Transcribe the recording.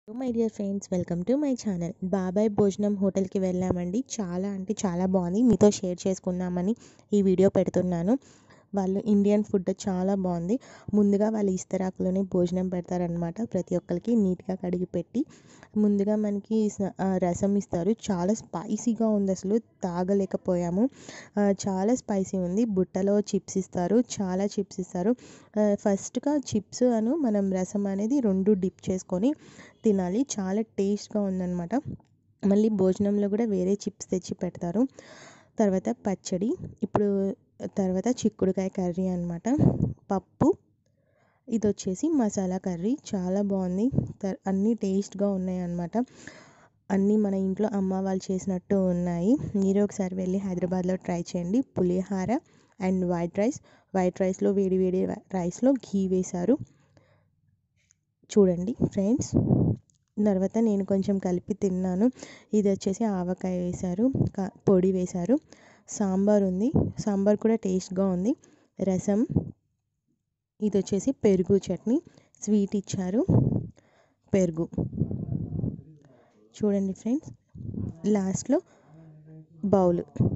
my dear friends welcome to my channel బాబాయ్ భోజనం హోటల్కి వెళ్ళామండి చాలా అంటే చాలా బాగుంది మీతో షేర్ చేసుకుందామని ఈ వీడియో పెడుతున్నాను వాళ్ళు ఇండియన్ ఫుడ్ చాలా బాగుంది ముందుగా వాళ్ళు ఇస్తరాకులోనే భోజనం పెడతారనమాట ప్రతి ఒక్కరికి నీట్గా కడిగి పెట్టి ముందుగా మనకి స- ఆ, రసం ఇస్తారు చాలా స్పైసీగా ఉంది అసలు తాగలేకపోయాము ఆ, చాలా స్పైసీ ఉంది బుట్టలో చిప్స్ ఇస్తారు చాలా చిప్స్ ఇస్తారు ఆ, ఫస్ట్గా చిప్స్ అను మనం రసం అనేది రెండు డిప్ చేసుకొని తినాలి చాలా టేస్ట్గా ఉందన్నమాట మళ్ళీ భోజనంలో కూడా వేరే చిప్స్ తెచ్చి పెడతారు తర్వాత పచ్చడి ఇప్పుడు తర్వాత చిక్కుడుకాయ కర్రీ అనమాట పప్పు ఇది వచ్చేసి మసాలా కర్రీ చాలా బాగుంది త- అన్నీ టేస్ట్గా ఉన్నాయి అన్నమాట అన్నీ మన ఇంట్లో అమ్మ వాళ్ళు చేసినట్టు ఉన్నాయి మీరు ఒకసారి వెళ్ళి హైదరాబాద్లో ట్రై చేయండి పులిహార అండ్ వైట్ రైస్ వైట్ రైస్లో వేడి వేడి రైస్లో ఘీ వేశారు చూడండి ఫ్రెండ్స్ తర్వాత నేను కొంచెం కలిపి తిన్నాను ఇది వచ్చేసి ఆవకాయ వేశారు క- పొడి వేశారు సాంబార్ ఉంది సాంబార్ కూడా టేస్ట్గా ఉంది రసం ఇది వచ్చేసి పెరుగు చట్నీ స్వీట్ ఇచ్చారు పెరుగు చూడండి ఫ్రెండ్స్ లాస్ట్లో బౌల్